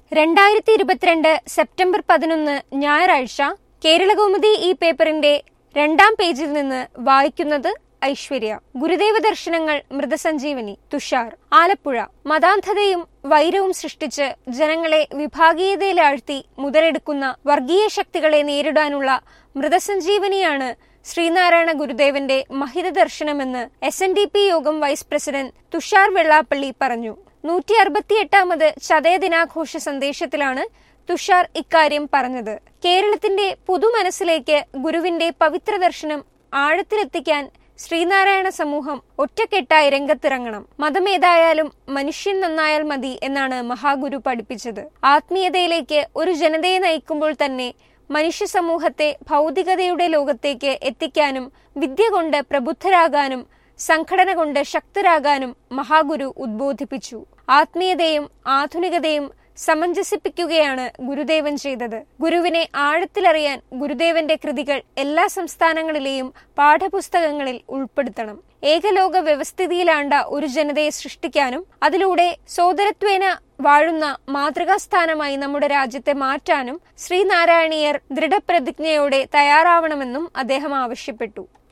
രണ്ടായിരത്തി ഇരുപത്തിരണ്ട് സെപ്റ്റംബർ പതിനൊന്ന് ഞായറാഴ്ച കേരളകൗമുദി ഈ പേപ്പറിന്റെ രണ്ടാം പേജിൽ നിന്ന് വായിക്കുന്നത് ഐശ്വര്യ ഗുരുദേവ ദർശനങ്ങൾ മൃതസഞ്ജീവനി തുഷാർ ആലപ്പുഴ മതാന്ധതയും വൈരവും സൃഷ്ടിച്ച് ജനങ്ങളെ വിഭാഗീയതയിലാഴ്ത്തി മുതലെടുക്കുന്ന വർഗീയ ശക്തികളെ നേരിടാനുള്ള മൃതസഞ്ജീവനിയാണ് ശ്രീനാരായണ ഗുരുദേവന്റെ മഹിത ദർശനമെന്ന് S N D P Yogam vice president Thushar Vellappally പറഞ്ഞു നൂറ്റി അറുപത്തിയെട്ടാമത് ചതയ ദിനാഘോഷ സന്ദേശത്തിലാണ് തുഷാർ ഇക്കാര്യം പറഞ്ഞത് കേരളത്തിന്റെ പൊതുമനസ്സിലേക്ക് ഗുരുവിന്റെ പവിത്ര ദർശനം ആഴത്തിലെത്തിക്കാൻ ശ്രീനാരായണ സമൂഹം ഒറ്റക്കെട്ടായി രംഗത്തിറങ്ങണം മതമേതായാലും മനുഷ്യൻ നന്നായാൽ മതി എന്നാണ് മഹാഗുരു പഠിപ്പിച്ചത് ആത്മീയതയിലേക്ക് ഒരു ജനതയെ നയിക്കുമ്പോൾ തന്നെ മനുഷ്യ സമൂഹത്തെ ഭൗതികതയുടെ ലോകത്തേക്ക് എത്തിക്കാനും വിദ്യ കൊണ്ട് പ്രബുദ്ധരാകാനും സംഘടന കൊണ്ട് ശക്തരാകാനും മഹാഗുരു ഉദ്ബോധിപ്പിച്ചു ആത്മീയതയും ആധുനികതയും സമഞ്ജസിപ്പിക്കുകയാണ് ഗുരുദേവൻ ചെയ്തത് ഗുരുവിനെ ആഴത്തിലറിയാൻ ഗുരുദേവന്റെ കൃതികൾ എല്ലാ സംസ്ഥാനങ്ങളിലെയും പാഠപുസ്തകങ്ങളിൽ ഉൾപ്പെടുത്തണം ഏകലോക വ്യവസ്ഥിതിയിലാണ്ട ഒരു ജനതയെ സൃഷ്ടിക്കാനും അതിലൂടെ സോദരത്വേന വാഴുന്ന മാതൃകാസ്ഥാനമായി നമ്മുടെ രാജ്യത്തെ മാറ്റാനും ശ്രീനാരായണീയർ ദൃഢപ്രതിജ്ഞയോടെ തയ്യാറാവണമെന്നും അദ്ദേഹം ആവശ്യപ്പെട്ടു